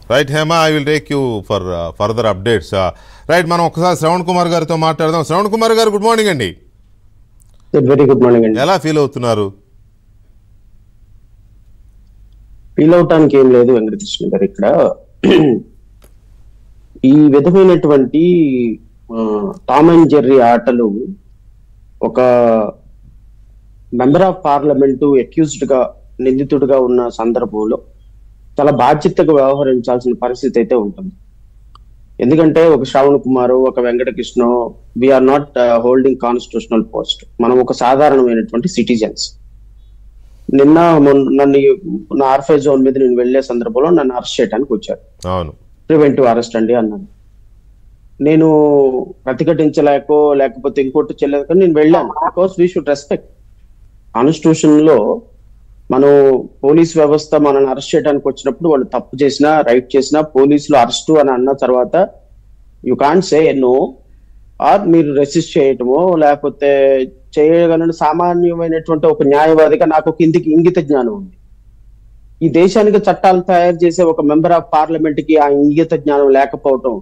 Right Hema I will take you for further updates right మనం ఒకసారి శ్రవణ్ కుమార్ గారితో మాట్లాడదాం శ్రవణ్ కుమార్ గారు గుడ్ మార్నింగ్ అండి వెరీ గుడ్ మార్నింగ్ అండి ఎలా ఫీల్ అవుతున్నారు ఫీల్ అవటానికి ఏం లేదు వెంకటకృష్ణ గారు ఇక్కడ ఈ విధమైనటువంటి ఆ, టామ్ అండ్ జెర్రీ ఆటలు ఒక మెంబర్ ఆఫ్ పార్లమెంటు అక్యూజ్డ్ గా నిందితుడిగా ఉన్న సందర్భంలో చాలా బాధ్యతగా వ్యవహరించాల్సిన పరిస్థితి అయితే ఉంటుంది ఎందుకంటే ఒక శ్రావణ్ కుమార్ ఒక Venkatakrishna we are not holding constitutional post మనం ఒక సాధారణమైనటువంటి సిటిజన్స్ నిన్న మొన్న- నన్ను నా ఆర్ఫై జోన్ మీద నేను వెళ్లే సందర్భంలో నన్ను అరెస్ట్ చేయడానికి వచ్చారు అవును ప్రివెంటివ్ అరెస్ట్ అండి అన్నాను నేను ప్రతిఘటించలేకో లేకపోతే ఇంకోటి చెల్లదు కానీ నేను వెళ్ళాను because we should respect constitution లో మనం పోలీస్ వ్యవస్థ మనల్ని అరెస్ట్ చేయడానికి వచ్చినప్పుడు వాళ్ళు తప్పు చేసినా రైట్ చేసినా పోలీసులు అరెస్టు అని అన్న తర్వాత you can't say no or మీరు రెసిస్ట్ చేయటమో లేకపోతే చేయగలని సామాన్యమైనటువంటి ఒక న్యాయవాదిగా నాకు ఒక ఇందికి ఇంగిత జ్ఞానం ఉంది ఈ దేశానికి చట్టాలు తయారు చేసే ఒక మెంబర్ ఆఫ్ పార్లమెంట్ కి ఆ ఇంగిత జ్ఞానం లేకపోవటం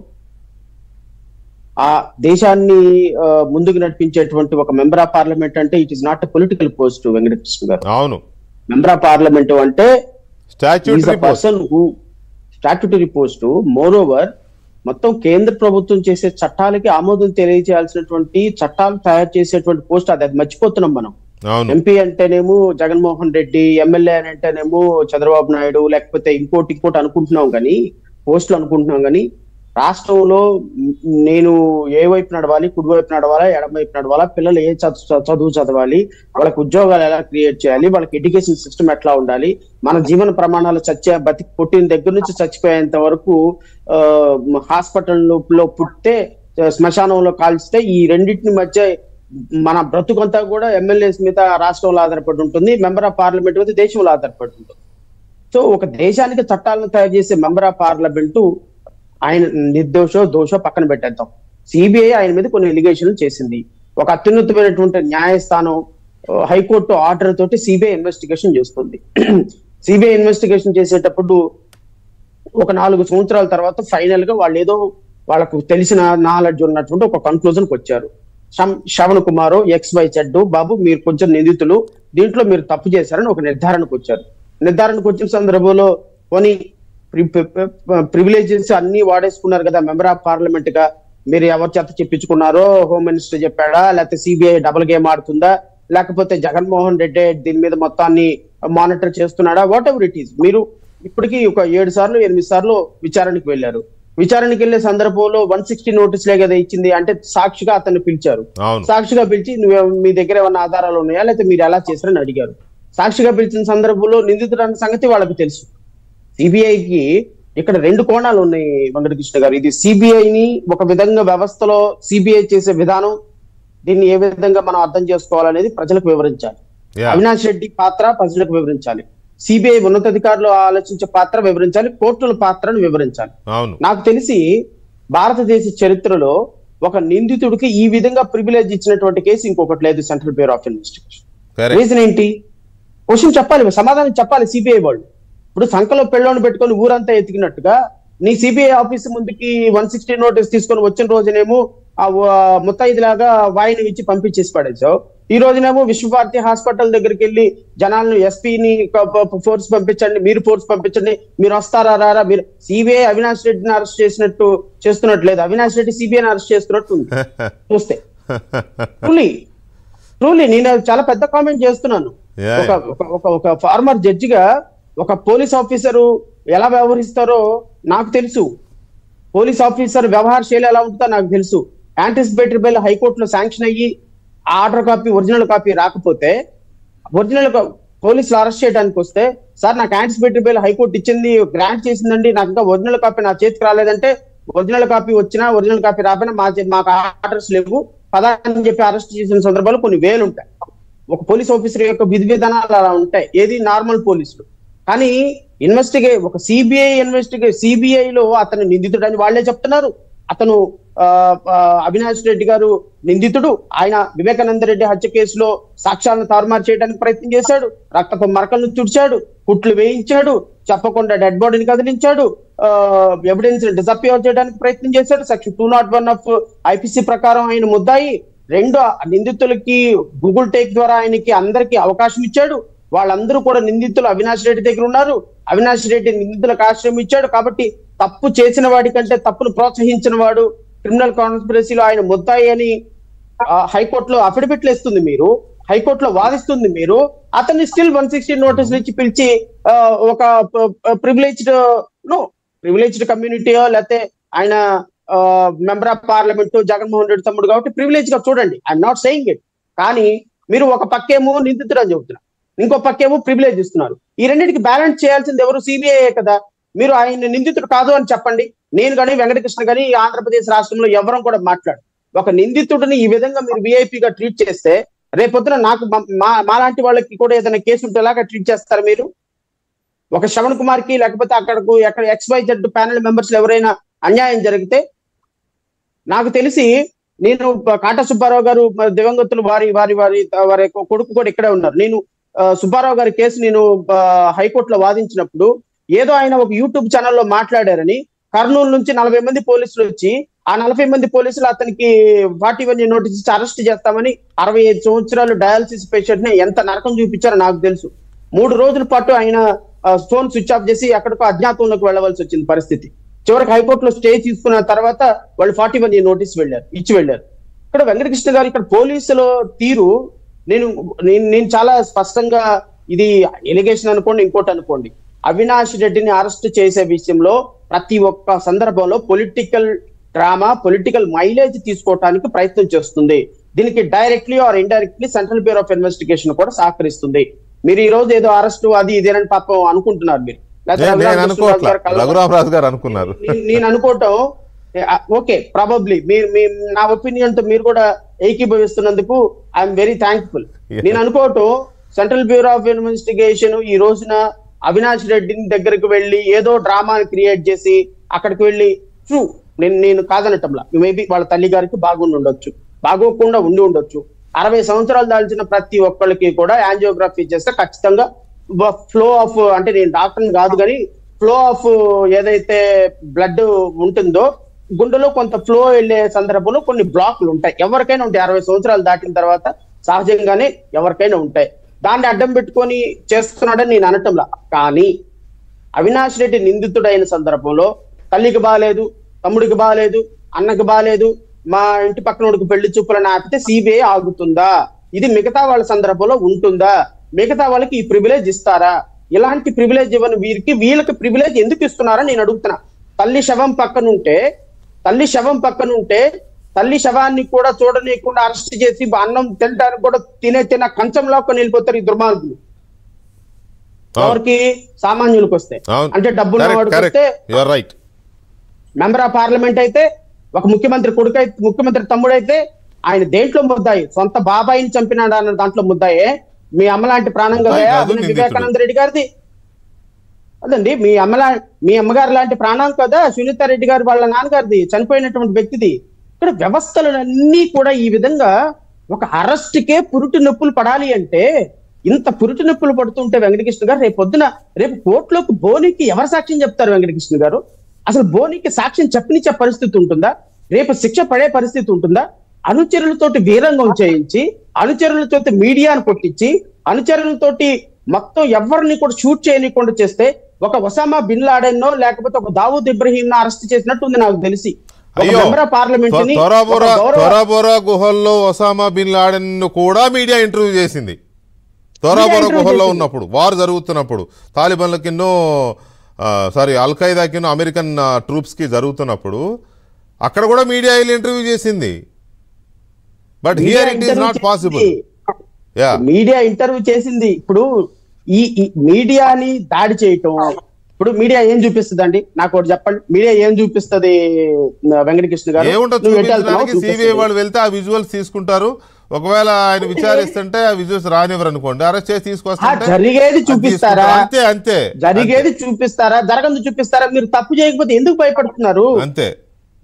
ఆ దేశాన్ని ఆ, ముందుకు నడిపించేటువంటి ఒక మెంబర్ ఆఫ్ పార్లమెంట్ అంటే it is not a political post Venkatakrishna గారు అవును మెంబర్ ఆఫ్ పార్లమెంట్ అంటే statutory post person who statutory post moreover మొత్తం కేంద్ర ప్రభుత్వం చేసే చట్టాలకి ఆమోదం తెలియజేయాల్సినటువంటి చట్టాలు తయారు చేసేటువంటి పోస్ట్ అది అది మర్చిపోతున్నాం మనం అవును ఎంపీ అంటేనేమో జగన్మోహన్ రెడ్డి ఎమ్మెల్యే అని అంటేనేమో చంద్రబాబు నాయుడు లేకపోతే ఇంకోటి ఇంకోటి అనుకుంటున్నాం కానీ పోస్టులు అనుకుంటున్నాం కానీ రాష్ట్రంలో నేను ఏ వైపు నడవాలి కుడి వైపు నడవాలా ఎడమ వైపు నడవాలా పిల్లలు ఏ చదువు చదువు చదవాలి వాళ్ళకి ఉద్యోగాలు ఎలా క్రియేట్ చేయాలి వాళ్ళకి ఎడ్యుకేషన్ సిస్టమ్ ఎట్లా ఉండాలి మన జీవన ప్రమాణాలు చచ్చే బతికి పుట్టిన దగ్గర నుంచి చచ్చిపోయేంత వరకు ఆ హాస్పిటల్ లో పుట్టితే శ్మశానంలో కాల్చితే ఈ రెండింటిని మధ్య మన బ్రతుకంతా కూడా ఎమ్మెల్యేస్ మీద రాష్ట్రంలో ఆధారపడి ఉంటుంది మెంబర్ ఆఫ్ పార్లమెంట్ మీద దేశంలో ఆధారపడి ఉంటుంది సో ఒక దేశానికి చట్టాలను తయారు చేసే మెంబర్ ఆఫ్ పార్లమెంటు ఆయన నిర్దోషో దోషో పక్కన పెట్టేద్దాం సిబిఐ ఆయన మీద కొన్ని ఎలిగేషన్లు చేసింది ఒక అత్యున్నతమైనటువంటి న్యాయస్థానం ఆ, హైకోర్టు ఆర్డర్ తోటి సిబిఐ ఇన్వెస్టిగేషన్ చేస్తుంది సిబిఐ ఇన్వెస్టిగేషన్ చేసేటప్పుడు ఒక నాలుగు సంవత్సరాల తర్వాత ఫైనల్ గా వాళ్ళు ఏదో వాళ్ళకు తెలిసిన నాలెడ్జ్ ఉన్నటువంటి ఒక కన్క్లూజన్ వచ్చారు శం- శ్రవణ్ కుమార్ ఎక్స్ వై చెడ్డు బాబు మీరు కొంచెం నిందితులు దీంట్లో మీరు తప్పు చేశారని ఒక నిర్ధారణకు వచ్చారు నిర్ధారణకు వచ్చిన సందర్భంలో కొని ప్రివిలేజెస్ అన్ని వాడేసుకున్నారు కదా మెంబర్ ఆఫ్ పార్లమెంట్ గా మీరు ఎవరి చేత చెప్పించుకున్నారో హోమ్ మినిస్టర్ చెప్పాడా లేకపోతే సిబిఐ డబుల్ గేమ్ ఆడుతుందా లేకపోతే జగన్మోహన్ రెడ్డి దీని మీద మొత్తాన్ని మానిటర్ చేస్తున్నాడా వాట్ ఎవర్ ఇట్ ఈస్ మీరు ఇప్పటికీ ఒక ఏడు సార్లు ఎనిమిది సార్లు విచారణకి వెళ్ళారు విచారణకి వెళ్లే సందర్భంలో వన్ సిక్స్టీ నోటీసులే కదా ఇచ్చింది అంటే సాక్షిగా అతన్ని పిలిచారు అవును సాక్షిగా పిలిచి నువ్వు మీ దగ్గర ఏమన్నా ఆధారాలు ఉన్నాయా లేకపోతే మీరు ఎలా చేశారని అడిగారు సాక్షిగా పిలిచిన సందర్భంలో నిందితుడు అన్న సంగతి వాళ్ళకి తెలుసు సిబిఐకి ఇక్కడ రెండు కోణాలు ఉన్నాయి వెంకటకృష్ణ గారు ఇది సిబిఐని ఒక విధంగా వ్యవస్థలో సిబిఐ చేసే విధానం దీన్ని ఏ విధంగా మనం అర్థం చేసుకోవాలనేది ప్రజలకు వివరించాలి యా అవినాష్ రెడ్డి పాత్ర ప్రజలకు వివరించాలి సిబిఐ ఉన్నతాధికారులు ఆలోచించే పాత్ర వివరించాలి కోర్టుల పాత్రను వివరించాలి అవును నాకు తెలిసి భారతదేశ చరిత్రలో ఒక నిందితుడికి ఈ విధంగా ప్రివిలేజ్ ఇచ్చినటువంటి కేసు ఇంకొకటి లేదు central bureau of investigation correct reason ఏంటి క్వశ్చన్ చెప్పాలి సమాధానం చెప్పాలి సిబిఐ వాళ్ళు ఇప్పుడు సంఖలో పెళ్ళోని పెట్టుకొని ఊరంతా ఎతికినట్టుగా నీ సిబిఐ ఆఫీస్ ముందుకి వన్ సిక్స్టీ నోటీస్ తీసుకొని వచ్చిన రోజునేమో ఆ ముత్తైదులాగా వాయిని ఇచ్చి పంపించేసి పడేసావు ఈ రోజునేమో విశ్వభారతి హాస్పిటల్ దగ్గరికి వెళ్ళి జనాలను ఎస్పీని ఫోర్స్ పంపించండి మీరు ఫోర్స్ పంపించండి మీరు వస్తారా రారా మీరు సిబిఐ అవినాష్ రెడ్డిని అరెస్ట్ చేసినట్టు చేస్తున్నట్టు లేదు అవినాష్ రెడ్డి సిబిఐని అరెస్ట్ చేస్తున్నట్టు ఉంది చూస్తే ట్రూలీ ట్రూలీ నేను చాలా పెద్ద కామెంట్ చేస్తున్నాను Yeah, ఒక ఒక- ఒక ఒక ఫార్మర్ జడ్జిగా ఒక పోలీస్ ఆఫీసరు ఎలా వ్యవహరిస్తారో నాకు తెలుసు పోలీస్ ఆఫీసర్ వ్యవహార శైలి ఎలా ఉంటుందో నాకు తెలుసు యాంటిసిపేటరీ బిల్ హైకోర్టులో శాంక్షన్ అయ్యి ఆర్డర్ కాపీ ఒరిజినల్ కాపీ రాకపోతే ఒరిజినల్ పోలీసులు అరెస్ట్ చేయడానికి వస్తే సార్ నాకు యాంటిసిపేటరీ బిల్ హైకోర్టు ఇచ్చింది గ్రాంట్ చేసిందండి నాకు ఇంకా ఒరిజినల్ కాపీ నా చేతికి రాలేదంటే ఒరిజినల్ కాపీ వచ్చినా ఒరిజినల్ కాపీ రాకపోయినా మా చే- మాకు ఆర్డర్స్ లేవు పదా అని చెప్పి అరెస్ట్ చేసిన సందర్భాలు కొన్ని వేలు ఉంటాయి ఒక పోలీస్ ఆఫీసర్ యొక్క విధి విధానాలు అలా ఉంటాయి ఏది నార్మల్ పోలీసులు కానీ ఇన్వెస్టిగే ఒక సిబిఐ ఇన్వెస్టిగే సిబిఐ లో అతను నిందితుడని వాళ్ళే చెప్తున్నారు అతను ఆ, ఆ, అవినాష్ రెడ్డి గారు నిందితుడు ఆయన వివేకానంద రెడ్డి హత్య కేసులో సాక్ష్యాలను తారుమారు చేయడానికి ప్రయత్నం చేశాడు రక్తపు మరకలను తుడిచాడు కుట్లు వేయించాడు చెప్పకుండా డెడ్ బాడీని కదిలించాడు ఎవిడెన్స్ డిసప్పియర్ చేయడానికి ప్రయత్నం చేశాడు section two not one of IPC ప్రకారం ఆయన ముద్దాయి రెండు నిందితులకి గూగుల్ టేక్ ద్వారా ఆయనకి అందరికి అవకాశం ఇచ్చాడు వాళ్ళందరూ కూడా నిందితులు అవినాష్ రెడ్డి దగ్గర ఉన్నారు అవినాష్ రెడ్డి నిందితులకు ఆశ్రయం ఇచ్చాడు కాబట్టి తప్పు చేసిన వాడి కంటే తప్పును ప్రోత్సహించిన వాడు క్రిమినల్ కాన్స్పిరసీలో ఆయన ముద్దాయి అని ఆ, హైకోర్టులో అఫిడవిట్లు ఇస్తుంది మీరు హైకోర్టులో వాదిస్తుంది మీరు అతన్ని స్టిల్ వన్ సిక్స్టీ నోటీసులు ఇచ్చి పిలిచి ఆ, ఒక ప్రివిలేజ్డ్ నో ప్రివిలేజ్డ్ కమ్యూనిటీయో లేకపోతే ఆయన member of parliament Jaganmohan Reddy తమ్ముడు కాబట్టి ప్రివిలేజ్ గా చూడండి ఐఎమ్ నాట్ సెయింగ్ ఇట్ కానీ మీరు ఒక పక్కేమో నిందితుడు అని చెబుతున్నారు ఇంకో పక్కేమో ప్రివిలేజ్ ఇస్తున్నారు ఈ రెండింటికి బ్యాలెన్స్ చేయాల్సింది ఎవరు సిబిఐ కదా మీరు ఆయన నిందితుడు కాదు అని చెప్పండి నేను కానీ వెంకటకృష్ణ కానీ ఈ ఆంధ్రప్రదేశ్ రాష్ట్రంలో ఎవరం కూడా మాట్లాడు ఒక నిందితుడిని ఈ విధంగా మీరు VIP గా ట్రీట్ చేస్తే రేపొద్దున నాకు మా- మా మాలాంటి వాళ్ళకి కూడా ఏదైనా కేసు ఉంటే ఎలాగా ట్రీట్ చేస్తారు మీరు ఒక శ్రవణ్ కుమార్ కి లేకపోతే అక్కడకు ఎక్కడ X Y Z panel members ఎవరైనా అన్యాయం జరిగితే నాకు తెలిసి నేను ప- కాటా సుబ్బారావు గారు మ- దివంగతులు వారి వారి వారి వారి కొడుకు కూడా ఇక్కడే ఉన్నారు నేను ఆ, సుబ్బారావు గారి కేసు నేను ఆ, హైకోర్టులో వాదించినప్పుడు ఏదో ఆయన ఒక యూట్యూబ్ ఛానల్లో మాట్లాడారని కర్నూలు నుంచి నలభై మంది పోలీసులు వచ్చి ఆ నలభై మంది పోలీసులు అతనికి ఫార్టీ వన్ నోటీస్ ఇచ్చి అరెస్ట్ చేస్తామని అరవై ఐదు సంవత్సరాలు డయాలసిస్ పేషెంట్ ని ఎంత నరకం చూపించారో నాకు తెలుసు మూడు రోజుల పాటు ఆయన ఫోన్ స్విచ్ ఆఫ్ చేసి ఎక్కడికో అజ్ఞాతంలోకి వెళ్ళవలసి వచ్చింది పరిస్థితి చివరికి హైకోర్టులో స్టే తీసుకున్న తర్వాత వాళ్ళు ఫార్టీ వన్ నోటీస్ వెళ్ళారు ఇచ్చి వెళ్ళారు ఇక్కడ వెంకటకృష్ణ గారు ఇక్కడ పోలీసుల తీరు నేను నేను నేను చాలా స్పష్టంగా ఇది ఎలిగేషన్ అనుకోండి ఇంకోటి అనుకోండి అవినాష్ రెడ్డిని అరెస్ట్ చేసే విషయంలో ప్రతి ఒక్క సందర్భంలో పొలిటికల్ డ్రామా పొలిటికల్ మైలేజ్ తీసుకోవడానికి ప్రయత్నం చేస్తుంది దీనికి directly or indirectly central bureau of investigation కూడా సహకరిస్తుంది మీరు ఈ రోజు ఏదో అరెస్ట్ అది ఇదేనని పాపం అనుకుంటున్నారు మీరు లేకపోతే నేను- నేను రఘురామ అనుకోవట్లా కృష్ణరాజు గారు కలవడం- రఘురామరాజు గారు అనుకున్నారు నేను- నేను అనుకోవటం ఓకే ప్రాబబ్లీ మీరు మీ నా ఒపీనియన్ తో మీరు కూడా ఏకీభవిస్తున్నందుకు ఐఎమ్ వెరీ థ్యాంక్ఫుల్ Yeah. నేను అనుకోవటం సెంట్రల్ బ్యూరో ఆఫ్ ఇన్వెస్టిగేషన్ ఈ రోజున అవినాష్ రెడ్డిని దగ్గరికి వెళ్ళి ఏదో డ్రామాని క్రియేట్ చేసి అక్కడికి వెళ్ళి ట్రూ నేను నేను కాదనటంలా మేబీ వాళ్ళ తల్లి గారికి బాగుండి ఉండొచ్చు బాగోకుండా ఉండి ఉండొచ్చు అరవై సంవత్సరాలు దాల్చిన ప్రతి ఒక్కళ్ళకి కూడా యాంజియోగ్రఫీ చేస్తే ఖచ్చితంగా ఫ్లో ఆఫ్ అంటే నేను డాక్టర్ని కాదు కానీ ఫ్లో ఆఫ్ ఏదైతే బ్లడ్ ఉంటుందో గుండెలో కొంత ఫ్లో వెళ్ళే సందర్భంలో కొన్ని బ్లాక్లు ఉంటాయి ఎవరికైనా ఉంటాయి అరవై సంవత్సరాలు దాటిన తర్వాత సహజంగానే ఎవరికైనా ఉంటాయి దాన్ని అడ్డం పెట్టుకొని చేస్తున్నాడని నేను అనటంలా కానీ అవినాష్ రెడ్డి నిందితుడైన సందర్భంలో తల్లికి బాగాలేదు తమ్ముడికి బాగాలేదు అన్నకి బాగాలేదు మా ఇంటి పక్కనోడికి పెళ్లి చూపులను ఆపితే సిబిఐ ఆగుతుందా ఇది మిగతా వాళ్ళ సందర్భంలో ఉంటుందా మిగతా వాళ్ళకి ఈ ప్రివిలేజ్ ఇస్తారా ఇలాంటి ప్రివిలేజ్ ఇవ్వని వీరికి వీళ్ళకి ప్రివిలేజ్ ఎందుకు ఇస్తున్నారా నేను అడుగుతున్నా తల్లి శవం పక్కన ఉంటే తల్లి శవం పక్కన ఉంటే తల్లి శవాన్ని కూడా చూడనీయకుండా అరెస్ట్ చేసి అన్నం తినడానికి కూడా తినే తిన కంచం లాక్కొని వెళ్ళిపోతారు ఈ దుర్మార్గులు ఎవరికి సామాన్యులకు వస్తే అవును. అంటే డబ్బున్న Correct, వాడికి correct. వస్తే You are right. Member of parliament అయితే ఒక ముఖ్యమంత్రి కొడుకు అయితే ముఖ్యమంత్రి తమ్ముడైతే ఆయన దేంట్లో ముద్దాయి సొంత బాబాయిని చంపినాడు అన్న దాంట్లో ముద్దాయే మీ అమ్మలాంటి ప్రాణం ముద్దాయి కదా కాదు, అది నిందితుడు. వివేకానంద రెడ్డి గారిది అదండి మీ అమ్మలా మీ అమ్మగారు లాంటి ప్రాణం కదా సునీత రెడ్డి గారు వాళ్ళ నాన్నగారిది చనిపోయినటువంటి వ్యక్తిది ఇక్కడ వ్యవస్థలన్నీ కూడా ఈ విధంగా ఒక అరెస్ట్ కే పురుటి నొప్పులు పడాలి అంటే ఇంత పురుటి నొప్పులు పడుతుంటే వెంకటకృష్ణ గారు రేపు పొద్దున రేపు కోర్టులోకి బోనికి ఎవరు సాక్ష్యం చెప్తారు వెంకటకృష్ణ గారు అసలు బోనికి సాక్ష్యం చెప్పనిచ్చే పరిస్థితి ఉంటుందా రేపు శిక్ష పడే పరిస్థితి ఉంటుందా అనుచరులతోటి వీరంగం చేయించి అనుచరులతోటి మీడియాను కొట్టించి అనుచరులతోటి మొత్తం ఎవరిని కూడా షూట్ చేయనీయకుండా చేస్తే ఒక ఒసామా బిన్ లాడెన్నో లేకపోతే ఒక దావూద్ ఇబ్రహీం అరెస్ట్ చేసినట్టు ఉంది నాకు తెలిసి ఒక అయ్యో మెంబర్ ఆఫ్ పార్లమెంట్ ని ఒక తొరాబోరా గౌరవ- తొరాబోరా గుహల్లో ఒసామా బిన్ లాడెన్ కూడా మీడియా ఇంటర్వ్యూ చేసింది తొరాబోరా interview గుహల్లో చేసింది. ఉన్నప్పుడు వార్ జరుగుతున్నప్పుడు తాలిబాన్లకిన్నో సారీ అల్ ఖైదాకిన్నో అమెరికన్ ట్రూప్స్ కి జరుగుతున్నప్పుడు అక్కడ కూడా మీడియా వెళ్ళి ఇంటర్వ్యూ చేసింది but media here it is interview not possible చేసింది. యా మీడియా ఇంటర్వ్యూ చేసింది ఇప్పుడు ఈ ఈ మీడియాని దాడి చేయటం ఇప్పుడు మీడియా ఏం చూపిస్తుందండి నాకు ఒకటి చెప్పండి మీడియా ఏం చూపిస్తది వెంకటకృష్ణ గారు ఏముంటుంది నువ్వు ఎటు వెళ్తున్నావు? చూపించడానికి సిబిఐ చూపిస్తది. వాళ్ళు వెళ్తే ఆ విజువల్స్ తీసుకుంటారు ఒకవేళ ఆయన విచారిస్తుంటే ఆ విజువల్స్ రానివ్వరు అనుకోండి అరెస్ట్ చేసి ఆ, తీసుకొస్తుంటే జరిగేది అది చూపిస్తారా తీసుకుంటారు. అంతే అంతే జరిగేది చూపిస్తారా జరగదు చూపిస్తారా మీరు తప్పు చేయకపోతే ఎందుకు భయపడుతున్నారు అంతే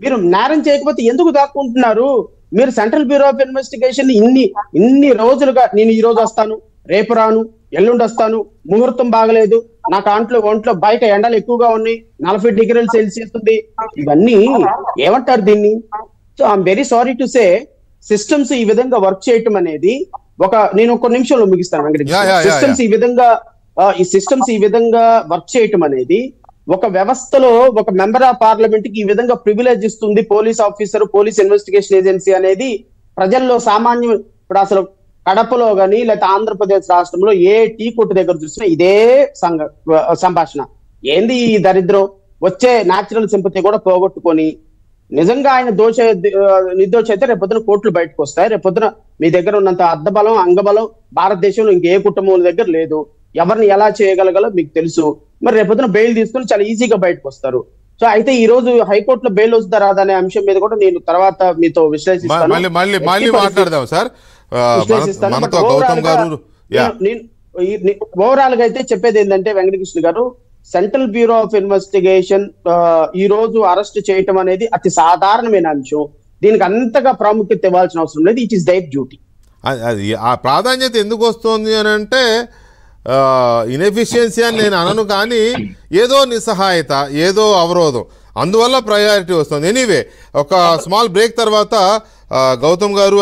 మీరు నేరం చేయకపోతే ఎందుకు దాక్కుంటున్నారు మీరు సెంట్రల్ బ్యూరో ఆఫ్ ఇన్వెస్టిగేషన్ ఇన్ని ఇన్ని రోజులుగా నేను ఈ రోజు వస్తాను రేపు రాను ఎల్లుండి వస్తాను ముహూర్తం బాగలేదు నా కాంట్లో ఒంట్లో బయట ఎండలు ఎక్కువగా ఉన్నాయి నలభై డిగ్రీలు సెల్సియస్ ఉంది ఇవన్నీ ఏమంటారు దీన్ని so I'm very sorry to say systems ఈ విధంగా వర్క్ చేయటం అనేది ఒక నేను ఒక నిమిషంలో ముగిస్తాను Yeah, yeah, Venkata yeah, systems ఈ విధంగా ఆ, ఈ సిస్టమ్స్ ఈ విధంగా వర్క్ చేయటం అనేది ఒక వ్యవస్థలో ఒక మెంబర్ ఆఫ్ పార్లమెంట్ కి ఈ విధంగా ప్రివిలేజ్ ఇస్తుంది police officer police investigation agency అనేది ప్రజల్లో సామాన్యం ఇప్పుడు అసలు కడపలో గాని లేకపోతే ఆంధ్రప్రదేశ్ రాష్ట్రంలో ఏ టీ కొట్టు దగ్గర చూసినా ఇదే సంఘ సంభాషణ ఏంది ఈ దరిద్రం వచ్చే న్యాచురల్ సింపతి కూడా పోగొట్టుకొని నిజంగా ఆయన దోష నిర్దోష అయితే రేపొద్దున కోర్టులు బయటకు వస్తాయి రేపొద్దున మీ దగ్గర ఉన్నంత అర్ధబలం అంగబలం భారతదేశంలో ఇంకే కుటుంబం దగ్గర లేదు ఎవరిని ఎలా చేయగలగలో మీకు తెలుసు మరి రేపొద్దున బెయిల్ తీసుకుని చాలా ఈజీగా బయటకు వస్తారు సో అయితే ఈ రోజు హైకోర్టులో బెయిల్ వస్తుందా రాదా అనే అంశం మీద కూడా నేను తర్వాత మీతో మ- విశ్లేషిస్తాను మళ్ళీ మళ్ళీ ఎట్టి మళ్ళీ పరిస్థితి- మాట్లాడదాం సార్ ఆ, మన- విశ్లేషిస్తాను. మనతో But గౌతమ్ overall గా గారు యా నేను- నేను ఓవరాల్ గా అయితే చెప్పేది ఏంటంటే వెంకటకృష్ణ గారు సెంట్రల్ బ్యూరో ఆఫ్ ఇన్వెస్టిగేషన్ ఈ రోజు అరెస్ట్ చేయటం అనేది అతి సాధారణమైన అంశం దీనికి అంతగా ప్రాముఖ్యత ఇవ్వాల్సిన అవసరం లేదు ఇట్ ఈస్ దైర్ డ్యూటీ అది- అది ఆ ప్రాధాన్యత ఎందుకు వస్తుంది అని అంటే ఇన్ఎఫిషియన్సీ అని నేను అనను కానీ ఏదో నిస్సహాయత ఏదో అవరోధం అందువల్ల ప్రయారిటీ వస్తుంది ఎనీవే ఒక స్మాల్ బ్రేక్ తర్వాత ఆ, గౌతమ్ గారు